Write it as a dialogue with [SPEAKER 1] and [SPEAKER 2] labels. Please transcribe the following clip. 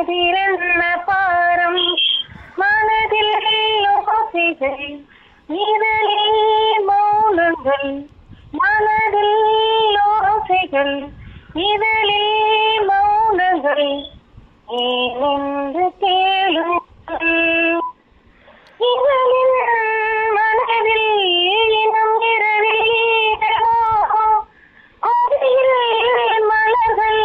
[SPEAKER 1] மனதில் என்ன பாரம் மனதில் ஓசைகள் இதழில் மௌனங்கள் மனதில் ஓசைகள் இதழில் மௌனங்கள் ஏனென்று